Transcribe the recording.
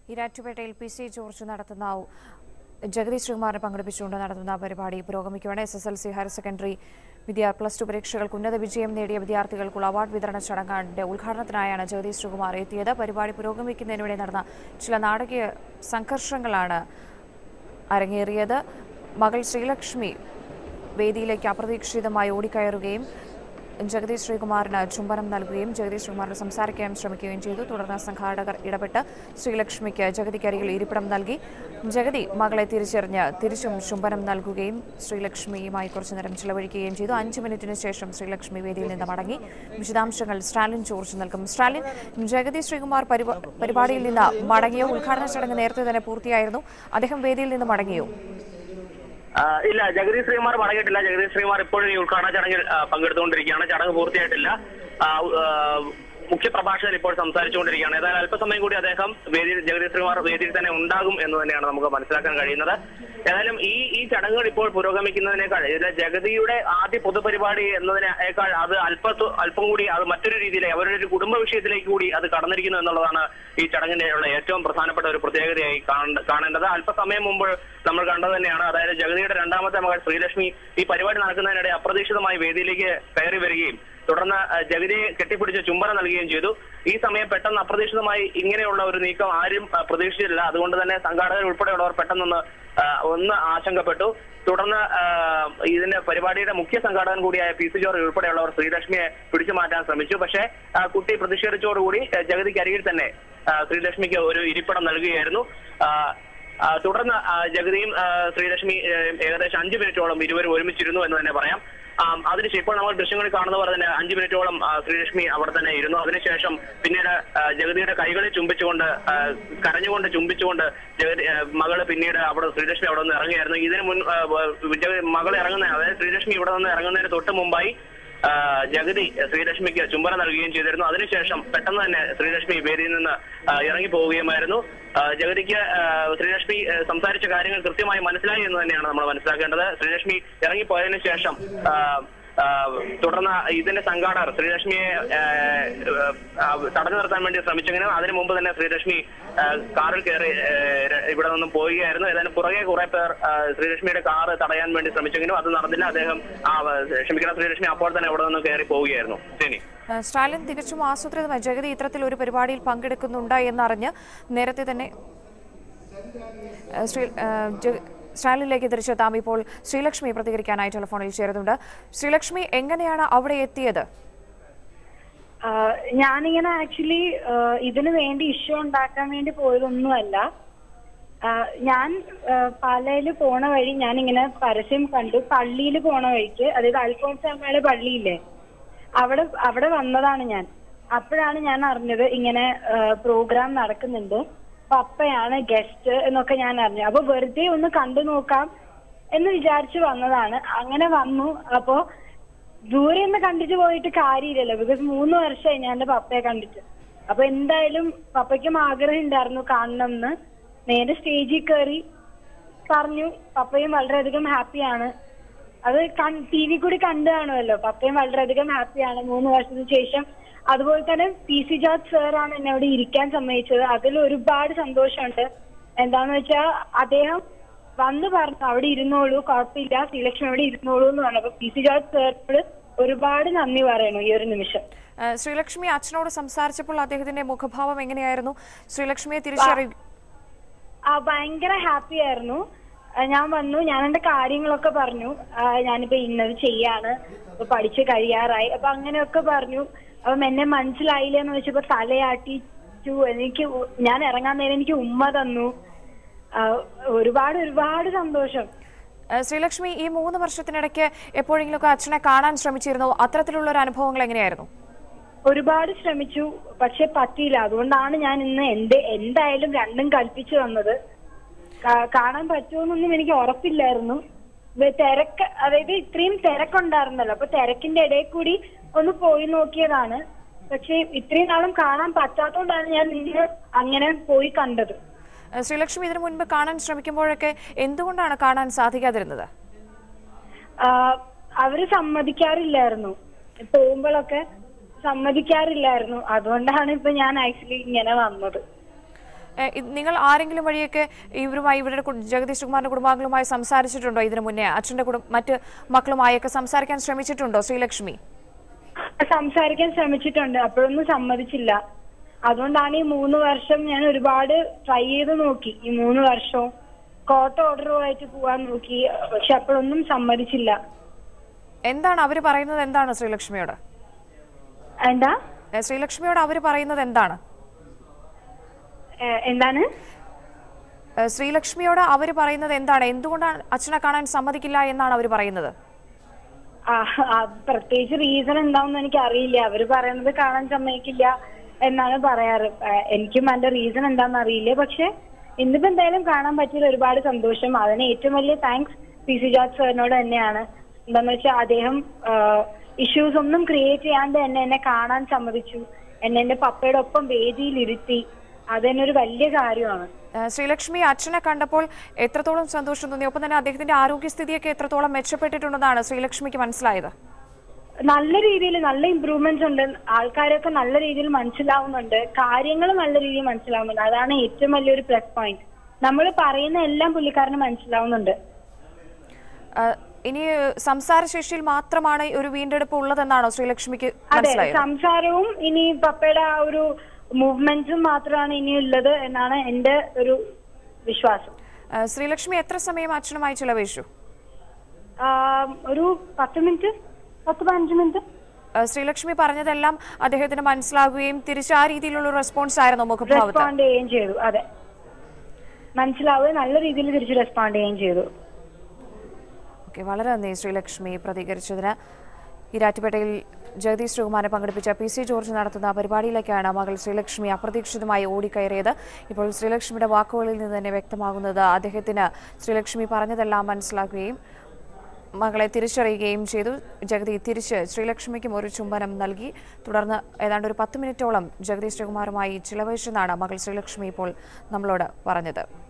ഈരാറ്റുപേട്ടയിൽ P C George നടത്തുന്ന ജഗദീഷ് ശ്രീകുമാറിനെ പങ്കെടുപ്പിച്ചുകൊണ്ട് നടത്തുന്ന പരിപാടി പുരോഗമിക്കുകയാണ് S S L C higher secondary വിദ്യാ പ്ലസ് ടു പരീക്ഷകൾക്ക് ഉന്നത വിജയം നേടിയ വിദ്യാർത്ഥികൾക്കുള്ള അവാർഡ് വിതരണ ചടങ്ങിന്റെ ഉദ്ഘാടനത്തിനായാണ് ജഗദീഷ് ശ്രീകുമാർ എത്തിയത് പരിപാടി പുരോഗമിക്കുന്നതിനിടെ നടന്ന ചില നാടകീയ സംഘർഷങ്ങളാണ് അരങ്ങേറിയത് മകൾ ശ്രീലക്ഷ്മി വേദിയിലേക്ക് അപ്രതീക്ഷിതമായി ഓടിക്കയറുകയും ജഗദീഷ് ശ്രീകുമാറിന് ചുംബനം നൽകുകയും ജഗദീഷ് ശ്രീകുമാറിന് സംസാരിക്കാൻ ശ്രമിക്കുകയും ചെയ്തു തുടർന്ന് സംഘാടകർ ഇടപെട്ട് ശ്രീലക്ഷ്മിക്ക് ജഗതിക്കരികിൽ ഇരിപ്പിടം നൽകി ജഗതി മകളെ തിരിച്ചറിഞ്ഞ് തിരിച്ചും ചുംബനം നൽകുകയും ശ്രീലക്ഷ്മിയുമായി കുറച്ചുനേരം ചിലവഴിക്കുകയും ചെയ്തു അഞ്ച് മിനിറ്റിന് ശേഷം ശ്രീലക്ഷ്മി വേദിയിൽ നിന്ന് മടങ്ങി വിശദാംശങ്ങൾ സ്റ്റാലിൻ ജോർജ് നൽകും സ്റ്റാലിൻ ജഗതി ശ്രീകുമാർ പരിപാ- പരിപാടിയിൽ നിന്ന് മടങ്ങിയോ ഉദ്ഘാടന ചടങ്ങ് നേരത്തെ തന്നെ പൂർത്തിയായിരുന്നു അദ്ദേഹം വേദിയിൽ നിന്ന് മടങ്ങിയോ ആ, ഇല്ല ജഗദീഷ് ശ്രീകുമാർ മടങ്ങിയിട്ടില്ല ജഗദീഷ് ശ്രീകുമാർ ഇപ്പോഴും ഈ ഉദ്ഘാടന ചടങ്ങിൽ ആ, പങ്കെടുത്തുകൊണ്ടിരിക്കുകയാണ് ചടങ്ങ് പൂർത്തിയായിട്ടില്ല ആ, ആ, മുഖ്യ പ്രഭാഷകൻ ഇപ്പോൾ സംസാരിച്ചുകൊണ്ടിരിക്കുകയാണ് ഏതായാലും അല്പസമയം കൂടി അദ്ദേഹം വേദിയിൽ ജഗദീഷ് ശ്രീകുമാർ വേദിയിൽ തന്നെ ഉണ്ടാകും എന്ന് തന്നെയാണ് നമുക്ക് മനസ്സിലാക്കാൻ കഴിയുന്നത് ഏതായാലും ഈ ഈ ചടങ്ങുകൾ ഇപ്പോൾ പുരോഗമിക്കുന്നതിനേക്കാൾ ഇതിലെ ജഗതിയുടെ ആദ്യ പൊതുപരിപാടി എന്നതിനേക്കാൾ അത് അല്പ അല്പം കൂടി അത് മറ്റൊരു രീതിയിലേക്ക് അവരുടെ ഒരു കുടുംബ വിഷയത്തിലേക്ക് കൂടി അത് കടന്നിരിക്കുന്നു എന്നുള്ളതാണ് ഈ ചടങ്ങിന്റെ ഉള്ള ഏറ്റവും പ്രധാനപ്പെട്ട ഒരു പ്രത്യേകതയായി കാണ- കാണേണ്ടത് അല്പസമയം മുമ്പ് നമ്മൾ കണ്ടത് തന്നെയാണ് അതായത് ജഗതിയുടെ രണ്ടാമത്തെ മകൾ ശ്രീലക്ഷ്മി ഈ പരിപാടി നടക്കുന്നതിനിടെ അപ്രതീക്ഷിതമായി വേദിയിലേക്ക് കയറി വരികയും തുടർന്ന് ആ, ജഗതിയെ കെട്ടിപ്പിടിച്ച് ചുംബനം നൽകുകയും ചെയ്തു ഈ സമയം പെട്ടെന്ന് അപ്രതീക്ഷിതമായി ഇങ്ങനെയുള്ള ഒരു നീക്കം ആരും ആ, പ്രതീക്ഷിച്ചില്ല അതുകൊണ്ട് തന്നെ സംഘാടകർ ഉൾപ്പെടെയുള്ളവർ പെട്ടെന്നൊന്ന് ആ, ഒന്ന് ആശങ്കപ്പെട്ടു തുടർന്ന് ആ, ഇതിന്റെ പരിപാടിയുടെ മുഖ്യ സംഘാടകൻ കൂടിയായ പി സി ജോർജ് ഉൾപ്പെടെയുള്ളവർ ശ്രീലക്ഷ്മിയെ പിടിച്ചു മാറ്റാൻ ശ്രമിച്ചു പക്ഷേ ആ, കുട്ടി പ്രതിഷേധിച്ചതോടുകൂടി ആ, ജഗതിക്ക് അരികിൽ തന്നെ ആ, ശ്രീലക്ഷ്മിക്ക് ഒരു ഇരിപ്പിടം നൽകുകയായിരുന്നു ആ, ആ, തുടർന്ന് ആ, ജഗതിയും ആ, ശ്രീലക്ഷ്മി ഏ, ഏകദേശം അഞ്ചു മിനിറ്റോളം ഇരുവരും ഒരുമിച്ചിരുന്നു എന്ന് തന്നെ പറയാം ആം, അതിനുശേഷം ഇപ്പോൾ നമ്മൾ ദൃശ്യങ്ങളിൽ കാണുന്ന പോലെ തന്നെ അഞ്ചു മിനിറ്റോളം ആ, ശ്രീലക്ഷ്മി അവിടെ തന്നെ ഇരുന്നു അതിനുശേഷം പിന്നീട് ആ, ജഗതിയുടെ കൈകളിൽ ചുംബിച്ചുകൊണ്ട് ആ, കരഞ്ഞുകൊണ്ട് ചുംബിച്ചുകൊണ്ട് ജഗതി ആ, മകള് പിന്നീട് അവിടെ ശ്രീലക്ഷ്മി അവിടെ നിന്ന് ഇറങ്ങിയായിരുന്നു ഇതിന് മുൻ ആ, ജഗ- മകള് ഇറങ്ങുന്ന അതായത് ശ്രീലക്ഷ്മി ഇവിടെ നിന്ന് ഇറങ്ങുന്നതിന് തൊട്ട് മുമ്പായി ആ, ജഗതി ശ്രീലക്ഷ്മിക്ക് ചുംബനം നൽകുകയും ചെയ്തിരുന്നു അതിനുശേഷം പെട്ടെന്ന് തന്നെ ശ്രീലക്ഷ്മി വേദിയിൽ നിന്ന് ആ, ഇറങ്ങി പോവുകയുമായിരുന്നു ആ, ജഗതിക്ക് ആ, ശ്രീലക്ഷ്മി ആ, സംസാരിച്ച കാര്യങ്ങൾ കൃത്യമായി മനസ്സിലായി എന്ന് തന്നെയാണ് നമ്മൾ മനസ്സിലാക്കേണ്ടത് ശ്രീലക്ഷ്മി ഇറങ്ങിപ്പോയതിനു ശേഷം ആ, ആ, തുടർന്ന് ഇതിന്റെ സംഘാടകർ ശ്രീലക്ഷ്മിയെ ആ, ആ, തടഞ്ഞു നിർത്താൻ വേണ്ടി ശ്രമിച്ചെങ്കിലും അതിനു മുമ്പ് തന്നെ ശ്രീലക്ഷ്മി ആ, കാറിൽ കയറി ആ, ഇവിടെ നിന്നും പോവുകയായിരുന്നു ഏതായാലും പുറകെ കുറെ പേർ ആ, ശ്രീലക്ഷ്മിയുടെ കാറ് തടയാൻ വേണ്ടി ശ്രമിച്ചെങ്കിലും അത് നടന്നില്ല അദ്ദേഹം ആ, ക്ഷമിക്കണം ശ്രീലക്ഷ്മി അപ്പോൾ തന്നെ അവിടെ നിന്ന് കയറി പോവുകയായിരുന്നു ശരി ഏഹ് സ്റ്റാലിൻ തികച്ചും ആസൂത്രിതമായി ജഗതി ഇത്തരത്തിൽ ഒരു പരിപാടിയിൽ പങ്കെടുക്കുന്നുണ്ട് എന്നറിഞ്ഞ് നേരത്തെ തന്നെ ഏഹ് ശ്രീ ഏഹ് ജഗ- സ്റ്റാലിനിലേക്ക് തിരിച്ചെത്താം ഇപ്പോൾ ശ്രീലക്ഷ്മി പ്രതികരിക്കാനായി ടെലിഫോണിൽ ചേരുന്നുണ്ട് ശ്രീലക്ഷ്മി എങ്ങനെയാണ് അവിടെ എത്തിയത് ആഹ് ഞാനിങ്ങനെ ആക്ച്വലി ഇതിനു വേണ്ടി ഇഷ്യൂ ഉണ്ടാക്കാൻ വേണ്ടി പോയതൊന്നുമല്ല ആഹ് ഞാൻ പാലയിൽ പോണ വഴി ഞാനിങ്ങനെ പരസ്യം കണ്ടു പള്ളിയിൽ പോണ വഴിക്ക് അതായത് അൽഫോൺസ് അമ്മയുടെ പള്ളിയില്ലേ അവിടെ അവിടെ വന്നതാണ് ഞാൻ അപ്പോഴാണ് ഞാൻ അറിഞ്ഞത് ഇങ്ങനെ പ്രോഗ്രാം നടക്കുന്നുണ്ട് പപ്പയാണ് ഗസ്റ്റ് എന്നൊക്കെ ഞാൻ അറിഞ്ഞു അപ്പൊ വെറുതെ ഒന്ന് കണ്ടു നോക്കാം എന്ന് വിചാരിച്ചു വന്നതാണ് അങ്ങനെ വന്നു അപ്പോ ദൂരെ നിന്ന് കണ്ടിട്ട് പോയിട്ട് കാര്യമില്ലല്ലോ ബിക്കോസ് മൂന്ന് വർഷമായി ഞാൻ എന്റെ പപ്പയെ കണ്ടിട്ട് അപ്പൊ എന്തായാലും പപ്പയ്ക്കും ആഗ്രഹം ഉണ്ടായിരുന്നു കാണണം എന്ന് നേരെ സ്റ്റേജിൽ കയറി പറഞ്ഞു പപ്പയും വളരെയധികം ഹാപ്പിയാണ് അത് ടി വി കൂടി കണ്ടു കാണുമല്ലോ പപ്പയും വളരെയധികം ഹാപ്പിയാണ് മൂന്ന് വർഷത്തിന് ശേഷം അതുപോലെ തന്നെ പി സി ജോർജ് സാറാണ് എന്നെ അവിടെ ഇരിക്കാൻ സമ്മതിച്ചത് അതിൽ ഒരുപാട് സന്തോഷമുണ്ട് എന്താന്ന് വെച്ചാൽ അദ്ദേഹം വന്ന് പറഞ്ഞു അവിടെ ഇരുന്നോളൂ കുഴപ്പമില്ല ശ്രീലക്ഷ്മി അവിടെ ഇരുന്നോളൂ എന്ന് പറഞ്ഞു അപ്പൊ പി സി ജോർജ് സാറിനോട് ഒരുപാട് നന്ദി പറയണു ഈ ഒരു നിമിഷം ഏഹ് ശ്രീലക്ഷ്മി അച്ഛനോട് സംസാരിച്ചപ്പോൾ അദ്ദേഹത്തിന്റെ മുഖഭാവം എങ്ങനെയായിരുന്നു ശ്രീലക്ഷ്മിയെ തിരിച്ചറിയ ആ ഭയങ്കര ഹാപ്പി ആയിരുന്നു ആ, ഞാൻ വന്നു ഞാൻ എന്റെ കാര്യങ്ങളൊക്കെ പറഞ്ഞു ആ, ഞാനിപ്പോ ഇന്നത് ചെയ്യാണ് ഇപ്പൊ പഠിച്ച് കഴിയാറായി അപ്പൊ അങ്ങനെയൊക്കെ പറഞ്ഞു അപ്പം എന്നെ മനസ്സിലായില്ല എന്ന് വെച്ചപ്പോ തലയാട്ടിച്ചു എനിക്ക് ഉ- ഞാൻ ഇറങ്ങാൻ നേരം എനിക്ക് ഉമ്മ തന്നു ആ, ഒരുപാട് ഒരുപാട് സന്തോഷം ഏഹ് ശ്രീലക്ഷ്മി ഈ മൂന്ന് വർഷത്തിനിടയ്ക്ക് എപ്പോഴെങ്കിലുമൊക്കെ അച്ഛനെ കാണാൻ ശ്രമിച്ചിരുന്നോ അത്തരത്തിലുള്ള ഒരു അനുഭവങ്ങൾ എങ്ങനെയായിരുന്നു ഒരുപാട് ശ്രമിച്ചു പക്ഷെ പറ്റിയില്ല അതുകൊണ്ടാണ് ഞാൻ ഇന്ന് എന്റെ എന്തായാലും രണ്ടും കൽപ്പിച്ചു വന്നത് കാ- കാണാൻ പറ്റുമെന്നൊന്നും എനിക്ക് ഉറപ്പില്ലായിരുന്നു വെ- തിരക്ക് അതായത് ഇത്രയും തിരക്കുണ്ടായിരുന്നല്ലോ അപ്പൊ തിരക്കിന്റെ ഇടയിൽ കൂടി ഒന്ന് പോയി നോക്കിയതാണ് പക്ഷെ ഇത്രയും നാളും കാണാൻ പറ്റാത്തോണ്ടാണ് ഞാൻ ഇന്ന് അങ്ങനെ പോയി കണ്ടത് ഏഹ് ശ്രീലക്ഷ്മി ഇതിനു മുൻപ് കാണാൻ ശ്രമിക്കുമ്പോഴൊക്കെ എന്തുകൊണ്ടാണ് കാണാൻ സാധിക്കാതിരുന്നത് ആ, അവര് സമ്മതിക്കാറില്ലായിരുന്നു പോകുമ്പോഴൊക്കെ സമ്മതിക്കാറില്ലായിരുന്നു അതുകൊണ്ടാണ് ഇപ്പൊ ഞാൻ ആക്ച്വലി ഇങ്ങനെ വന്നത് ഏഹ്, ഇത് നിങ്ങൾ ആരെങ്കിലും വഴിയൊക്കെ ഇവരുമായി ഇവരുടെ കു- ജഗദീഷ് കുമാറിന്റെ കുടുംബാംഗങ്ങളുമായി സംസാരിച്ചിട്ടുണ്ടോ ഇതിനു മുന്നേ അച്ഛന്റെ കുടും മറ്റ് മക്കളുമായൊക്കെ സംസാരിക്കാൻ ശ്രമിച്ചിട്ടുണ്ടോ ശ്രീലക്ഷ്മി സംസാരിക്കാൻ ശ്രമിച്ചിട്ടുണ്ട് അപ്പോഴൊന്നും സമ്മതിച്ചില്ല അതുകൊണ്ടാണ് ഈ മൂന്ന് വർഷം ഞാൻ ഒരുപാട് ട്രൈ ചെയ്ത് നോക്കി ഈ മൂന്ന് വർഷവും കോർട്ട് ഓർഡറുമായിട്ട് പോവാൻ നോക്കി പക്ഷെ അപ്പോഴൊന്നും സമ്മതിച്ചില്ല എന്താണ് അവർ പറയുന്നത് എന്താണ് ശ്രീലക്ഷ്മിയോട് എന്താ ഏഹ്, ശ്രീലക്ഷ്മിയോട് അവർ പറയുന്നത് എന്താണ് ഏഹ് എന്താണ് ഏഹ്, ശ്രീലക്ഷ്മിയോട് അവർ പറയുന്നത് എന്താണ് എന്തുകൊണ്ടാണ് അച്ഛനെ കാണാൻ സമ്മതിക്കില്ല എന്നാണ് അവർ പറയുന്നത് ആ, ആ, പ്രത്യേകിച്ച് റീസൺ എന്താണെന്ന് എനിക്ക് അറിയില്ല അവര് പറയുന്നത് കാണാൻ സമ്മതിക്കില്ല എന്നാണ് പറയാറ് ആ, എനിക്കും അതിന്റെ റീസൺ എന്താണെന്ന് അറിയില്ല പക്ഷെ ഇന്നിപ്പോ എന്തായാലും കാണാൻ പറ്റിയത് ഒരുപാട് സന്തോഷം അതിന് ഏറ്റവും വലിയ താങ്ക്സ് പി സി ജോർജ് സാറിനോട് തന്നെയാണ് എന്താന്ന് വെച്ചാൽ അദ്ദേഹം ഇഷ്യൂസ് ഒന്നും ക്രിയേറ്റ് ചെയ്യാണ്ട് തന്നെ എന്നെ കാണാൻ സമ്മതിച്ചു എന്നെ എന്റെ പപ്പയുടെ ഒപ്പം വേദിയിൽ ഇരുത്തി അത് തന്നെ ഒരു വലിയ കാര്യമാണ് ഏഹ്, ശ്രീലക്ഷ്മി അച്ഛനെ കണ്ടപ്പോൾ എത്രത്തോളം സന്തോഷം തോന്നി ഒപ്പം തന്നെ അദ്ദേഹത്തിന്റെ ആരോഗ്യസ്ഥിതിയൊക്കെ എത്രത്തോളം മെച്ചപ്പെട്ടിട്ടുണ്ടെന്നാണ് ശ്രീലക്ഷ്മിക്ക് മനസ്സിലായത് നല്ല രീതിയിൽ നല്ല ഇമ്പ്രൂവ്മെന്റ്സ് ഉണ്ട് ആൾക്കാരൊക്കെ നല്ല രീതിയിൽ മനസ്സിലാവുന്നുണ്ട് കാര്യങ്ങൾ നല്ല രീതിയിൽ മനസ്സിലാവുന്നുണ്ട് അതാണ് ഏറ്റവും വലിയൊരു പ്ലസ് പോയിന്റ് നമ്മൾ പറയുന്ന എല്ലാം പുള്ളിക്കാരന് മനസ്സിലാവുന്നുണ്ട് ഏഹ്, ഇനി സംസാരശേഷിയിൽ മാത്രമാണ് ഈ ഒരു വീണ്ടെടുപ്പ് ഉള്ളതെന്നാണോ ശ്രീലക്ഷ്മിക്ക് അതെ മനസ്സിലായത് സംസാരവും ഇനി പപ്പയുടെ ആ ഒരു മൂവ്മെന്റ്സും മാത്രമാണ് ഇനി ഉള്ളത് എന്നാണ് എന്റെ ഒരു വിശ്വാസം ഏഹ്, ശ്രീലക്ഷ്മി എത്ര സമയം അച്ഛനുമായി ചിലവഴിച്ചു ആ, ഒരു പത്ത് മിനിറ്റ് പത്ത് പതിനഞ്ച് മിനിറ്റ് ഏഹ്, ശ്രീലക്ഷ്മി പറഞ്ഞതെല്ലാം അദ്ദേഹത്തിന് മനസ്സിലാകുകയും തിരിച്ച് ആ രീതിയിലുള്ള റെസ്പോൺസ് ആയിരുന്നു മുഖഭാവത്ത് റെസ്പോണ്ട് ചെയ്യുകയും ചെയ്തു അതെ മനസ്സിലാവുകയും നല്ല രീതിയിൽ തിരിച്ച് റെസ്പോണ്ട് ചെയ്യുകയും ചെയ്തു ഓക്കെ വളരെ നന്ദി ശ്രീലക്ഷ്മി പ്രതികരിച്ചതിന് ഈരാറ്റുപേട്ടയിൽ ജഗദീഷ് ശ്രീകുമാരെ പങ്കെടുപ്പിച്ച പി സി ജോർജ് നടത്തുന്ന പരിപാടിയിലേക്കാണ് മകൾ ശ്രീലക്ഷ്മി അപ്രതീക്ഷിതമായി ഓടിക്കയറിയത് ഇപ്പോൾ ശ്രീലക്ഷ്മിയുടെ വാക്കുകളിൽ നിന്ന് തന്നെ വ്യക്തമാകുന്നത് അദ്ദേഹത്തിന് ശ്രീലക്ഷ്മി പറഞ്ഞതെല്ലാം മനസ്സിലാക്കുകയും മകളെ തിരിച്ചറിയുകയും ചെയ്തു ജഗതി തിരിച്ച് ശ്രീലക്ഷ്മിക്കും ഒരു ചുംബനം നൽകി തുടർന്ന് ഏതാണ്ട് ഒരു പത്ത് മിനിറ്റോളം ജഗദീഷ് ശ്രീകുമാറുമായി ചിലവഴിച്ചെന്നാണ് മകൾ ശ്രീലക്ഷ്മി ഇപ്പോൾ നമ്മളോട് പറഞ്ഞത്